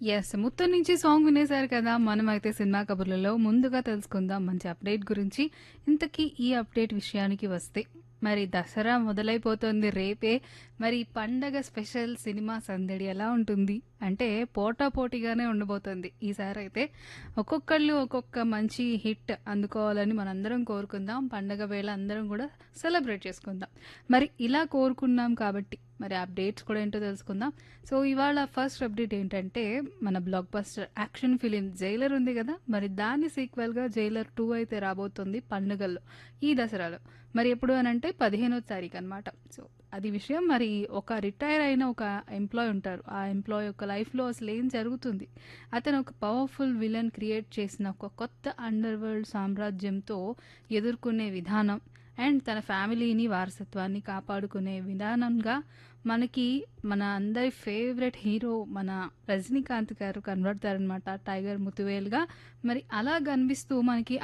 Yes. 'Muthu' నుంచి song వినేశారు కదా! మనమైతే సినిమా కబుర్లలో ముందుగా తెలుసుకుందాం మంచి అప్డేట్ గురించి. ఇంతకీ ఈ అప్డేట్ విషయానికి వస్తే, మరి దసరా మొదలైపోతోంది రేపే. మరి పండగ స్పెషల్ సినిమా సందడి ఎలా ఉంటుంది? అంటే పోటాపోటీగానే ఉండబోతోంది ఈసారైతే. ఒక్కొక్కళ్ళు ఒక్కొక్క మంచి హిట్ అందుకోవాలని మనందరం కోరుకుందాం. పండగ వేళ అందరం కూడా సెలబ్రేట్ చేసుకుందాం. మరి ఇలా కోరుకున్నాం కాబట్టి, మరి అప్డేట్స్ కూడా ఏంటో తెలుసుకుందాం. సో, ఇవాళ ఫస్ట్ అప్డేట్ ఏంటంటే, మన blockbuster action film 'Jailer' ఉంది కదా! మరి దాని సీక్వెల్‌గా 'జైలర్ 2' అయితే రాబోతుంది పండుగల్లో ఈ దసరాలో. మరి ఎప్పుడు అనంటే 15వ తారీఖు అనమాట. సో, అది విషయం. మరి ఒక రిటైర్ అయిన ఒక ఎంప్లాయీ ఉంటారు. ఆ ఎంప్లాయీ యొక్క లైఫ్‌లో అసలేం జరుగుతుంది? అతను ఒక పవర్‌ఫుల్ విలన్ క్రియేట్ చేసిన ఒక కొత్త అండర్ వరల్డ్ సామ్రాజ్యంతో ఎదుర్కొనే విధానం అండ్ తన ఫ్యామిలీని, వారసత్వాన్ని కాపాడుకునే విధానంగా మనకి మన అందరి ఫేవరెట్ హీరో మన 'రజనీకాంత్' గారు కనబడతారనమాట 'టైగర్ ముతువేల్‌గా'. మరి అలా కనిపిస్తూ మనకి